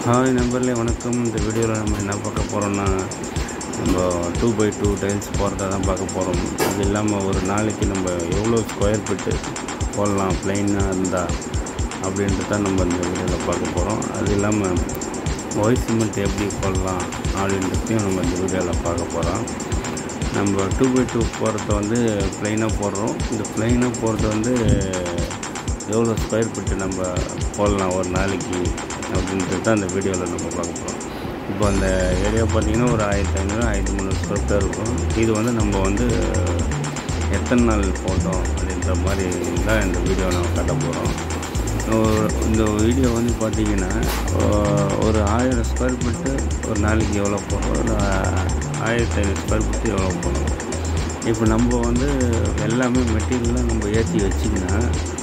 hi நண்பர்களே வணக்கம் இந்த வீடியோவில் நம்ம என்ன பார்க்க போகிறோம்னா நம்ம டூ பை டூ டைல்ஸ் போடுறத தான் பார்க்க போகிறோம் அது இல்லாமல் ஒரு நாளைக்கு நம்ம எவ்வளோ ஸ்கொயர் ஃபீட்டு போடலாம் ப்ளைனாக இருந்தால் அப்படின்ட்டு தான் நம்ம இந்த வீடியோவில் பார்க்க போகிறோம் அது இல்லாமல் ஒயிட் சிமெண்ட் எப்படி போடலாம் அப்படின்றதையும் நம்ம இந்த வீடியோவில் பார்க்க போகிறோம் நம்ம டூ பை டூ போகிறத வந்து ப்ளைனாக போடுறோம் இந்த ப்ளைனாக போகிறது வந்து எவ்வளோ ஸ்கொயர் ஃபீட்டு நம்ம போடலாம் ஒரு நாளைக்கு அப்படின்றது தான் அந்த வீடியோவில் நம்ம பார்க்க போகிறோம் இப்போ அந்த ஏரியா பார்த்திங்கன்னா ஒரு ஆயிரத்தி ஐநூறு ஆயிரத்தி முந்நூறு ஸ்கொயர் ஃபீட்டாக இருக்கும் இது வந்து நம்ம வந்து எத்தனை நாள் போட்டோம் அப்படின்ற மாதிரி தான் இந்த வீடியோ நம்ம காட்ட போகிறோம் இந்த வீடியோ வந்து பார்த்திங்கன்னா ஒரு ஆயிரம் ஸ்கொயர் ஃபீட்டு ஒரு நாளைக்கு எவ்வளோ போடுறோம் ஒரு ஆயிரத்தி ஐநூறு ஸ்கொயர் ஃபீட்டு எவ்வளோ போடுறோம் இப்போ நம்ம வந்து எல்லாமே மெட்டீரியல்லாம் நம்ம ஏற்றி வச்சிங்கன்னா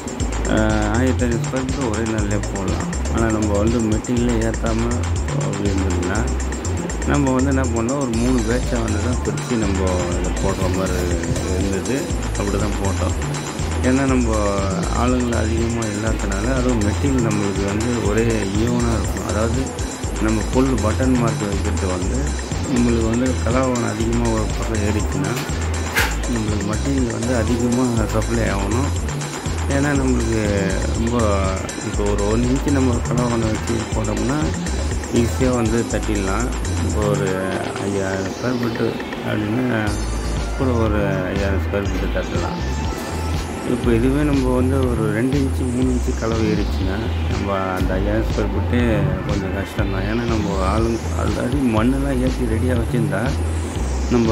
ஆயிரத்தி ஐநூறு ஸ்கொயர் ஃபீட்டு ஒரே நாள்லேயே போடலாம் ஆனால் நம்ம வந்து மெட்டீரியலே ஏற்றாமல் அப்படி இருந்ததுன்னா நம்ம வந்து என்ன பண்ணோம் ஒரு மூணு பேட்சாக வந்து தான் பிரித்து நம்ம இதை போடுற மாதிரி இருந்தது அப்படி தான் போட்டோம் ஏன்னா நம்ம ஆளுங்கள் அதிகமாக இல்லாதனால அதுவும் மெட்டீரியல் நம்மளுக்கு வந்து ஒரே ஈவனாக இருக்கும் அதாவது நம்ம ஃபுல் பட்டன் மார்க் வைக்கிறது வந்து நம்மளுக்கு வந்து கலாவணம் அதிகமாக ஒரு பக்கம் ஏறிச்சுன்னா நம்மளுக்கு மெட்டீரியல் வந்து அதிகமாக சப்ளை ஆகணும் ஏன்னா நம்மளுக்கு ரொம்ப இப்போ ஒரு ஒன் இன்ச்சு நம்ம கலவரம் வச்சு போட்டோம்னா ஈஸியாக வந்து தட்டிடலாம் இப்போ ஒரு ஐயாயிரம் ஸ்கொயர் ஃபீட்டு அப்படின்னா கூட ஒரு ஐயாயிரம் ஸ்கொயர் ஃபீட்டு தட்டலாம் இப்போ இதுவே நம்ம வந்து ஒரு ரெண்டு இன்ச்சு மூணு இன்ச்சு கலவை ஏறிச்சுன்னா நம்ம அந்த ஐயாயிரம் ஸ்கொயர் ஃபீட்டே கொஞ்சம் கஷ்டம்தான் ஏன்னா நம்ம ஆளுங்க ஆல்ரெடி மண்ணெல்லாம் ஏற்றி ரெடியாக வச்சுருந்தா நம்ம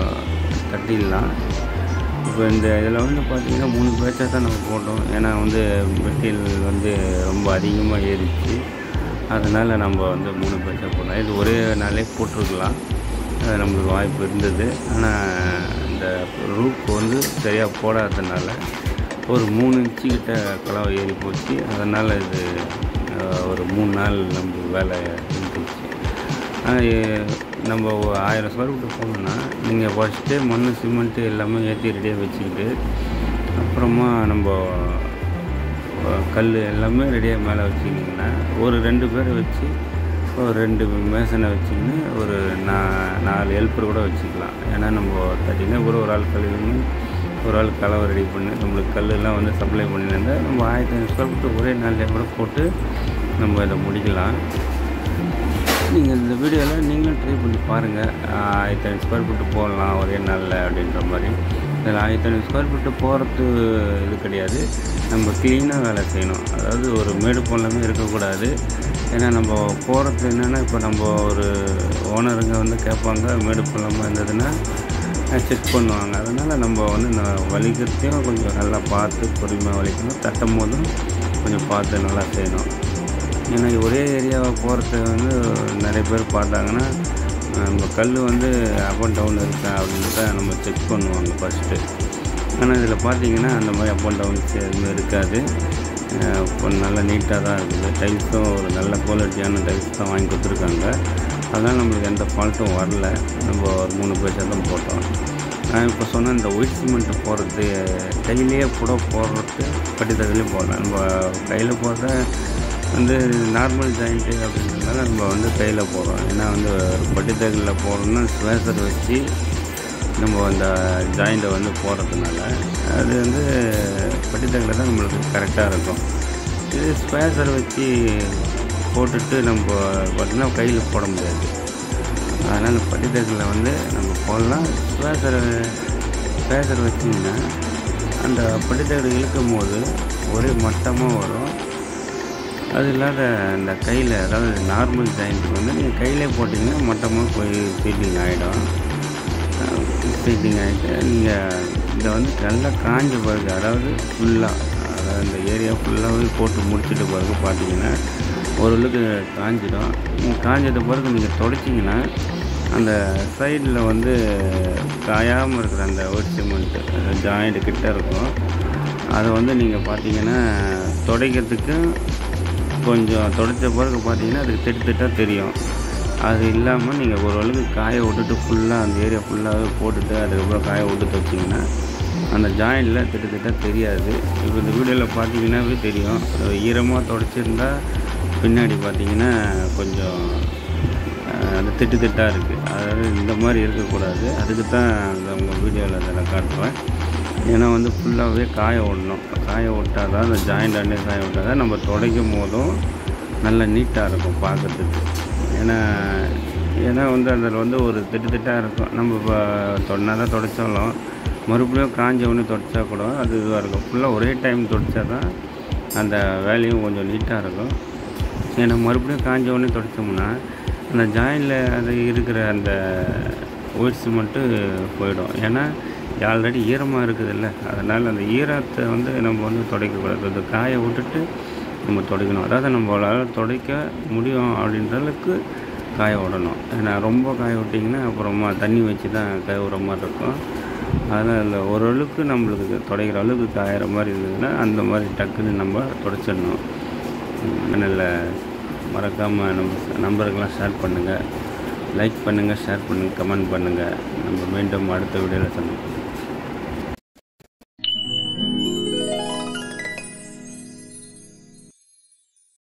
தட்டிடலாம் இப்போ இந்த இதில் வந்து பார்த்திங்கன்னா மூணு பேட்சாக தான் நம்ம போட்டோம் ஏன்னா வந்து மெட்டீரியல் வந்து ரொம்ப அதிகமாக ஏறிச்சு அதனால் நம்ம வந்து மூணு பேட்சாக போட்டோம் இது ஒரே நாளே போட்டிருக்கலாம் அது நம்மளுக்கு வாய்ப்பு இருந்தது ஆனால் இந்த ரூப் வந்து சரியாக போடாததுனால ஒரு மூணு இன்ச்சு கிட்ட கலவை ஏறி போச்சு அதனால் இது ஒரு மூணு நாள் நம்மளுக்கு வேலை இருந்துச்சு நம்ம ஆயிரம் ஸ்கொயர் ஃபீட்டு போகணுன்னா நீங்கள் ஃபஸ்ட்டே மண் சிமெண்ட்டு எல்லாமே ஏற்றி ரெடியாக வச்சுக்கிட்டு அப்புறமா நம்ம கல் எல்லாமே ரெடியாக மேலே வச்சுக்கிங்கன்னா ஒரு ரெண்டு பேரை வச்சு ஒரு ரெண்டு மேசனை வச்சுக்கின்னு ஒரு நா நாலு ஹெல்ப்பர் கூட வச்சுக்கலாம் ஏன்னா நம்ம தட்டினா கூட ஒரு ஆள் கழுவின்னு ஒரு ஆள் கலவை ரெடி பண்ணி நம்மளுக்கு கல்லெல்லாம் வந்து சப்ளை பண்ணியிருந்தா நம்ம ஆயிரத்தி ஐநூறு ஸ்கொயர் ஃபீட்டு ஒரே நாள்லேயே கூட போட்டு நம்ம இதை முடிக்கலாம் நீங்கள் இந்த வீடியோவில் நீங்களும் ட்ரை பண்ணி பாருங்கள் ஆயிரத்தி ஐநூறு ஸ்கொயர் ஃபீட்டு போடலாம் ஒரே நாளில் அப்படின்ற மாதிரி இதில் ஆயிரத்தி ஐநூறு ஸ்கொயர் ஃபீட்டு போகிறது இது கிடையாது நம்ம க்ளீனாக வேலை செய்யணும் அதாவது ஒரு மேடு பொருளாமே இருக்கக்கூடாது ஏன்னா நம்ம போகிறது என்னென்னா இப்போ நம்ம ஒரு ஓனருங்க வந்து கேட்பாங்க மேடு பொருளாமல் இருந்ததுன்னா செக் பண்ணுவாங்க அதனால் நம்ம வந்து நான் வலிக்கிறதையும் கொஞ்சம் நல்லா பார்த்து பொறுமையாக வலிக்கணும் தட்டும் போதும் கொஞ்சம் பார்த்து நல்லா செய்யணும் ஏன்னா ஒரே ஏரியாவை போகிறது வந்து நிறைய பேர் பார்த்தாங்கன்னா நம்ம கல் வந்து அப் அண்ட் டவுன் இருக்கா அப்படின்றத நம்ம செக் பண்ணுவாங்க ஃபஸ்ட்டு ஆனால் இதில் பார்த்தீங்கன்னா அந்த மாதிரி அப் அண்ட் டவுன்ஸ் எதுவுமே இருக்காது இப்போ நல்லா நீட்டாக தான் இருக்குது டைல்ஸும் ஒரு நல்ல குவாலிட்டியான டைல்ஸ் தான் வாங்கி கொடுத்துருக்காங்க அதனால் நம்மளுக்கு எந்த ஃபால்ட்டும் வரல நம்ம ஒரு மூணு பேஜாக தான் போட்டோம் நான் இப்போ சொன்ன இந்த ஒயிட் சிமெண்ட்டு போடுறது கையிலேயே கூட போடுறது பட்டித்தகலையும் போடலாம் நம்ம கையில் போடுற வந்து நார்மல் ஜாயிண்ட்டு அப்படின்றதுனால நம்ம வந்து கையில் போடுறோம் ஏன்னா வந்து பட்டித்தகலில் போடுறோம்னா ஸ்வேசர் வச்சு நம்ம அந்த ஜாயிண்ட்டை வந்து போடுறதுனால அது வந்து பட்டித்தகலில் தான் நம்மளுக்கு கரெக்டாக இருக்கும் இது ஸ்பேசர் வச்சு போட்டுட்டு நம்ம பார்த்திங்கன்னா கையில் போட முடியாது அதனால் பட்டித்தகலில் வந்து நம்ம போடலாம் ஸ்பேசர் ஸ்பேசர் வச்சிங்கன்னா அந்த பட்டித்தகல் இழுக்கும் போது ஒரே மட்டமாக வரும் அது இல்லாத இந்த கையில் அதாவது நார்மல் ஜாயிண்ட்டுக்கு வந்து நீங்கள் கையிலே போட்டிங்கன்னா மட்டமாக போய் ஃபீட்டிங் ஆகிடும் ஃபீட்டிங் ஆகிட்டு நீங்கள் இதை வந்து நல்லா காஞ்ச பிறகு அதாவது ஃபுல்லாக அதாவது இந்த ஏரியா ஃபுல்லாகவே போட்டு முடிச்சுட்டு பிறகு பார்த்தீங்கன்னா ஓரளவுக்கு காஞ்சிடும் காஞ்சது பிறகு நீங்கள் தொடச்சிங்கன்னா அந்த சைடில் வந்து காயாமல் இருக்கிற அந்த ஒயிட் சிமெண்ட்டு அந்த ஜாயிண்ட் கிட்ட இருக்கும் அதை வந்து நீங்கள் பார்த்தீங்கன்னா துடைக்கிறதுக்கு கொஞ்சம் தொடச்ச பிறகு பார்த்தீங்கன்னா அதுக்கு திட்டு திட்டாக தெரியும் அது இல்லாமல் நீங்கள் ஓரளவுக்கு காய விட்டுட்டு ஃபுல்லாக அந்த ஏரியா ஃபுல்லாகவே போட்டுட்டு அதுக்கப்புறம் காய விட்டுட்டு வச்சிங்கன்னா அந்த ஜாயிண்டில் திட்டு திட்டாக தெரியாது இப்போ இந்த வீடியோவில் பார்த்தீங்கன்னாவே தெரியும் ஈரமாக தொடச்சிருந்தா பின்னாடி பார்த்தீங்கன்னா கொஞ்சம் அஹ், அது திட்டு திட்டாக இருக்குது அதாவது இந்த மாதிரி இருக்கக்கூடாது அதுக்கு தான் அந்த உங்கள் வீடியோவில் அதை நான் காட்டுவேன் ஏன்னா வந்து ஃபுல்லாகவே காய விடணும் காய விட்டால் தான் அந்த ஜாயிண்ட் அண்டே காய விட்டால் தான் நம்ம துடைக்கும் போதும் நல்லா நீட்டாக இருக்கும் பார்க்கறதுக்கு ஏன்னா ஏன்னா வந்து அதில் வந்து ஒரு திட்டு திட்டாக இருக்கும் நம்ம இப்போ தொடனா தான் துடைச்சாலும் மறுபடியும் காஞ்ச உடனே துடைச்சா கூட அது இதுவாக இருக்கும் ஃபுல்லாக ஒரே டைம் துடைச்சா தான் அந்த வேலையும் கொஞ்சம் நீட்டாக இருக்கும் ஏன்னா மறுபடியும் காஞ்ச உடனே துடைச்சோம்னா அந்த ஜாயினில் அது இருக்கிற அந்த ஒயிட்ஸ் மட்டும் போயிடும் ஏன்னா ஆல்ரெடி ஈரமாக இருக்குதுல்ல அதனால் அந்த ஈரத்தை வந்து நம்ம வந்து துடைக்கக்கூடாது அது காய விட்டுட்டு நம்ம துடைக்கணும் அதாவது நம்மளால் துடைக்க முடியும் அப்படின்ற அளவுக்கு காய விடணும் ஏன்னா ரொம்ப காய விட்டிங்கன்னா அப்புறமா தண்ணி வச்சு தான் காய விடுற மாதிரி இருக்கும் அதனால் அந்த ஓரளவுக்கு நம்மளுக்கு துடைக்கிற அளவுக்கு காயிற மாதிரி இருந்ததுன்னா அந்த மாதிரி டக்குன்னு நம்ம துடைச்சிடணும் அதனால் மறக்காமல் நம்ம நம்பருக்கெல்லாம் ஷேர் பண்ணுங்கள் லைக் பண்ணுங்கள் ஷேர் பண்ணுங்கள் கமெண்ட் பண்ணுங்கள் நம்ம மீண்டும் அடுத்த வீடியோவில் சந்திப்போம்